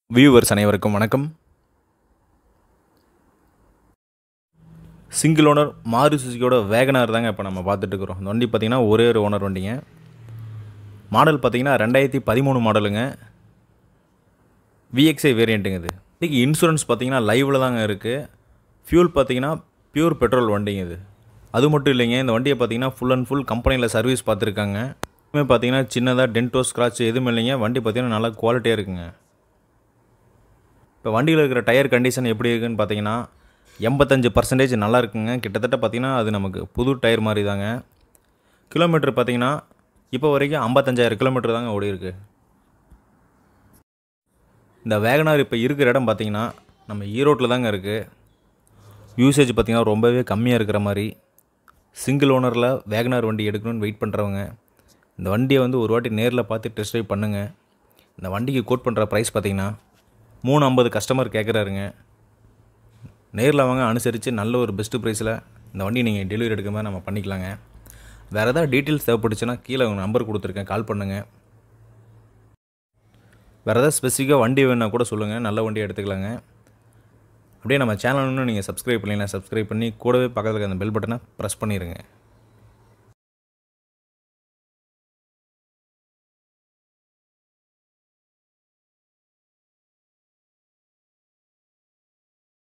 viewers அனைவருக்கும் வணக்கம் single owner Maruti சுசுக்கியோட வேகனார் தாங்க இப்போ நம்ம பார்த்துட்டு இருக்கிறோம் இந்த வண்டி பார்த்தீங்கன்னா ஒரே ஒரு ஓனர் வண்டிங்க மாடல் பார்த்தீங்கன்னா ரெண்டாயிரத்தி பதிமூணு மாடலுங்க விஎக்ஸ்ஐ வேரியண்ட்டுங்க இது இன்றைக்கி இன்சூரன்ஸ் பார்த்தீங்கன்னா லைவில் தாங்க இருக்குது ஃபியூல் பார்த்தீங்கன்னா பியூர் பெட்ரோல் வண்டிங்க இது அது மட்டும் இல்லைங்க இந்த வண்டியை பார்த்தீங்கன்னா ஃபுல் அண்ட் ஃபுல் கம்பெனியில் சர்வீஸ் பார்த்துருக்காங்க எதுவுமே பார்த்தீங்கன்னா சின்னதாக டென்டோ ஸ்க்ராட்ச் எதுவும் இல்லைங்க வண்டி பார்த்தீங்கன்னா நல்லா குவாலிட்டியாக இருக்குங்க இப்போ வண்டியில் இருக்கிற டயர் கண்டிஷன் எப்படி இருக்குன்னு பார்த்தீங்கன்னா எண்பத்தஞ்சு பர்சன்டேஜ் நல்லா இருக்குங்க கிட்டத்தட்ட பார்த்தீங்கன்னா அது நமக்கு புது டயர் மாதிரி தாங்க கிலோமீட்டர் பார்த்தீங்கன்னா இப்போ வரைக்கும் ஐம்பத்தஞ்சாயிரம் கிலோமீட்டர் தாங்க ஓடி இருக்கு இந்த வேகனார் இப்போ இருக்கிற இடம் பார்த்தீங்கன்னா நம்ம ஈரோட்டில் தாங்க இருக்குது யூசேஜ் பார்த்தீங்கன்னா ரொம்பவே கம்மியாக இருக்கிற மாதிரி சிங்கிள் ஓனரில் வேகனார் வண்டி எடுக்கணும்னு வெயிட் பண்ணுறவங்க இந்த வண்டியை வந்து ஒரு வாட்டி நேரில் பார்த்து டெஸ்ட் ட்ரைவ் பண்ணுங்கள் இந்த வண்டிக்கு கோட் பண்ணுற ப்ரைஸ் பார்த்தீங்கன்னா மூணு ஐம்பது கஸ்டமர் கேட்குறாருங்க நேரில் வாங்க அனுசரித்து நல்ல ஒரு பெஸ்ட்டு ப்ரைஸில் இந்த வண்டி நீங்கள் டெலிவரி எடுக்கிற மாதிரி நம்ம பண்ணிக்கலாங்க வேறு ஏதாவது டீட்டெயில்ஸ் தேவைப்பட்டுச்சுன்னா கீழே உங்கள் நம்பர் கொடுத்துருக்கேன் கால் பண்ணுங்கள் வேறு ஏதாவது ஸ்பெசிஃபிக்காக வண்டி வேணால் கூட சொல்லுங்கள் நல்ல வண்டியை எடுத்துக்கலாங்க அப்படியே நம்ம சேனல் இன்னும் நீங்கள் சப்ஸ்கிரைப் பண்ணலாம் சப்ஸ்கிரைப் பண்ணி கூடவே பக்கத்தில் இருக்க அந்த பெல் பட்டனை ப்ரெஸ் பண்ணிடுங்க